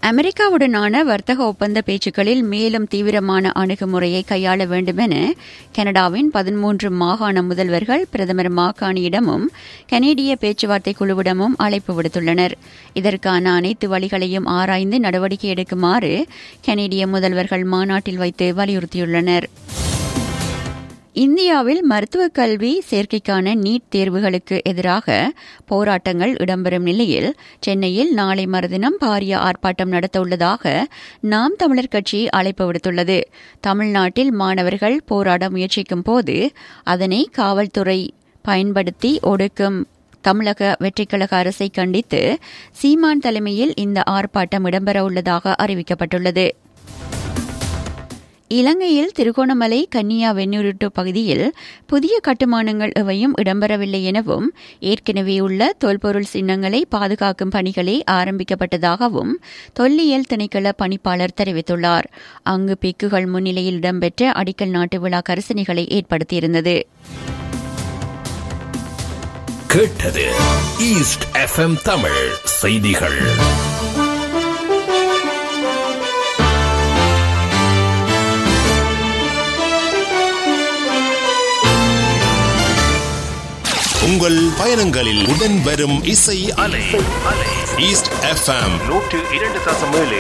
அமெரிக்காவுடனான வர்த்தக ஒப்பந்த பேச்சுக்களில் மேலும் தீவிரமான அணுகுமுறையை கையாள வேண்டுமென கனடாவின் பதிமூன்று மாகாண முதல்வர்கள் பிரதமர் மாகாணியிடமும் கனேடிய பேச்சுவார்த்தை குழுவிடமும் அழைப்பு விடுத்துள்ளனர் இதற்கான அனைத்து வழிகளையும் ஆராய்ந்து நடவடிக்கை எடுக்குமாறு கனேடிய முதல்வர்கள் மாநாட்டில் வைத்து வலியுறுத்தியுள்ளனர் இந்தியாவில் மருத்துவக் கல்வி சேர்க்கைக்கான நீட் தேர்வுகளுக்கு எதிராக போராட்டங்கள் இடம்பெறும் நிலையில் சென்னையில் நாளை மறுதினம் பாரிய ஆர்ப்பாட்டம் நடத்தவுள்ளதாக நாம் தமிழர் கட்சி அழைப்பு விடுத்துள்ளது தமிழ்நாட்டில் மாணவர்கள் போராட முயற்சிக்கும் போது அதனை காவல்துறை பயன்படுத்தி ஒடுக்கும் தமிழக வெற்றிக்கழக அரசை கண்டித்து சீமான் தலைமையில் இந்த ஆர்ப்பாட்டம் இடம்பெறவுள்ளதாக அறிவிக்கப்பட்டுள்ளது இலங்கையில் திருகோணமலை கன்னியா வெண்ணூருட்டு பகுதியில் புதிய கட்டுமானங்கள் எவையும் இடம்பெறவில்லை எனவும் ஏற்கனவே உள்ள தொல்பொருள் சின்னங்களை பாதுகாக்கும் பணிகளே ஆரம்பிக்கப்பட்டதாகவும் தொல்லியல் திணைக்கள பணிப்பாளர் தெரிவித்துள்ளார் அங்கு பிக்குகள் முன்னிலையில் இடம்பெற்ற அடிக்கல் நாட்டு விழா கரிசனைகளை ஏற்படுத்தியிருந்தது கேட்டது ஈஸ்ட் எஃப்எம் தமிழ் செய்திகள் உங்கள் பயணங்களில் உடன் வரும் இசை அலை ஈஸ்ட் எஃப்எம் நூற்று இரண்டு தசம் ஏழு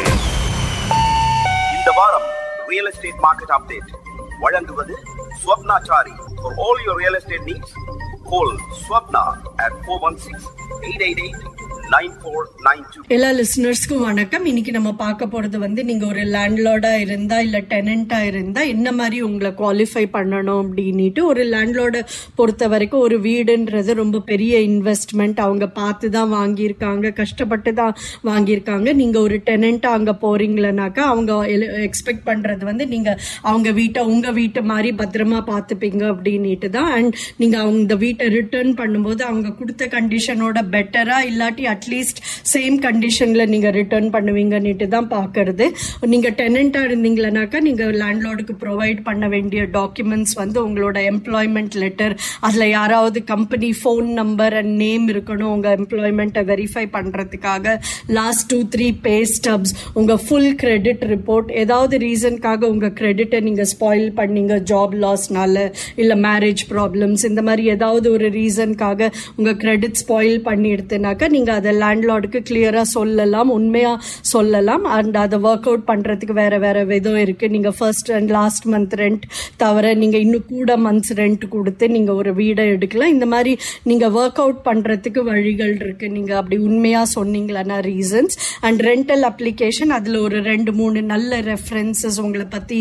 இந்த வாரம் ரியல் எஸ்டேட் மார்க்கெட் அப்டேட் வழங்குவது Swapnachari for all your real estate needs call Swapna at four one six eight eight eight nine four nine two எல்லா லிசனர்ஸ்க்கும் வணக்கம் இன்னைக்கு நம்ம பார்க்க போறது வந்து நீங்க ஒரு லேண்ட்லார்டா இருந்தா இல்ல டெனண்டா இருந்தா என்ன மாதிரி உங்களை குவாலிஃபை பண்ணணும் அப்படின்ட்டு ஒரு லேண்ட்லார்டை பொறுத்த வரைக்கும் ஒரு வீடுன்றது ரொம்ப பெரிய இன்வெஸ்ட்மெண்ட் அவங்க பார்த்து தான் வாங்கியிருக்காங்க கஷ்டப்பட்டு தான் வாங்கியிருக்காங்க நீங்க ஒரு டெனண்டா அங்க போறீங்களனாக்கா அவங்க எக்ஸ்பெக்ட் பண்றது வந்து நீங்க அவங்க வீட்டை உங்க வீட்டை மாதிரி பத்திரமா பார்த்துப்பீங்க அப்படின்ட்டு தான் அண்ட் நீங்க அவங்க இந்த வீட்டை ரிட்டர்ன் பண்ணும்போது அவங்க கொடுத்த கண்டிஷனோட பெட்டரா இல்லாட்டி அட்லீஸ்ட் சேம் கண்டிஷன்ல நீங்க ரிட்டர்ன் பண்ணுவீங்கன்னுட்டு தான் பாக்குறது நீங்க டெனண்டா இருந்தீங்களனாக்கா நீங்க லேண்ட்லார்டுக்கு ப்ரொவைட் பண்ண வேண்டிய டாக்குமெண்ட்ஸ் வந்து உங்களோட எம்ப்ளாய்மெண்ட் லெட்டர் அதுல யாராவது company phone number and name இருக்கணும் உங்க எம்ப்ளாய்மெண்ட்டை வெரிஃபை பண்றதுக்காக last two three pay stubs உங்க ஃபுல் கிரெடிட் ரிப்போர்ட் ஏதாவது ரீசனுக்காக உங்க கிரெடிட்டை நீங்க ஸ்பாயில் பண்ணீங்க ஜாப் லாஸ்னால இல்ல மேரேஜ் ப்ராப்ளம்ஸ் இந்த மாதிரி ஏதாவது ஒரு ரீசனுக்காக உங்க கிரெடிட் ஸ்பாயில் பண்ணி எடுத்துனாக்கா நீங்க அதை லேண்ட்லார்டுக்கு கிளியரா சொல்லலாம் உண்மையா சொல்லலாம் அண்ட் அதை ஒர்க் அவுட் பண்றதுக்கு வேற வேற விதம் இருக்கு நீங்க first and last month rent தவிர நீங்க இன்னும் கூட மந்த்ஸ் ரெண்ட் கொடுத்து நீங்க ஒரு வீடை எடுக்கலாம் இந்த மாதிரி நீங்க ஒர்க் அவுட் பண்றதுக்கு வழிகள் இருக்கு நீங்க அப்படி உண்மையா சொன்னீங்களா ரீசன்ஸ் அண்ட் ரெண்டல் அப்ளிகேஷன் அதுல ஒரு ரெண்டு மூணு நல்ல ரெஃபரன்சஸ் உங்களை பத்தி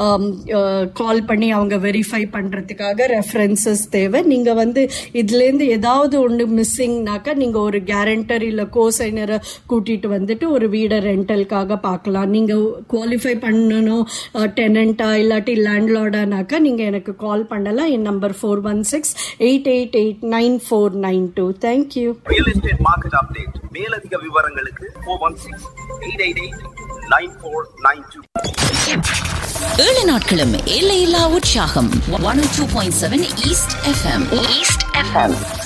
கால் பண்ணி அவங்க வெரிஃபை பண்றதுக்காக ரெஃபரன்சஸ் தேவை நீங்க வந்து இதுல இருந்து ஏதாவது ஒன்று மிஸ்ஸிங்னாக்கா நீங்க ஒரு கேரண்டர் இல்ல கோசைனரை கூட்டிட்டு வந்துட்டு ஒரு வீடை ரெண்டலுக்காக பார்க்கலாம் நீங்க குவாலிஃபை பண்ணணும் டெனண்டா இல்லாட்டி லேண்ட்லார்டானாக்கா நீங்க எனக்கு கால் பண்ணலாம் என் number four one six eight eight eight nine four nine two thank you real estate market update மேலதிக விவரங்களுக்கு four one six eight eight eight nine four nine two ஏழு நாட்களும் எல்லையில்லா உற்சாகம் one two point seven east FM east FM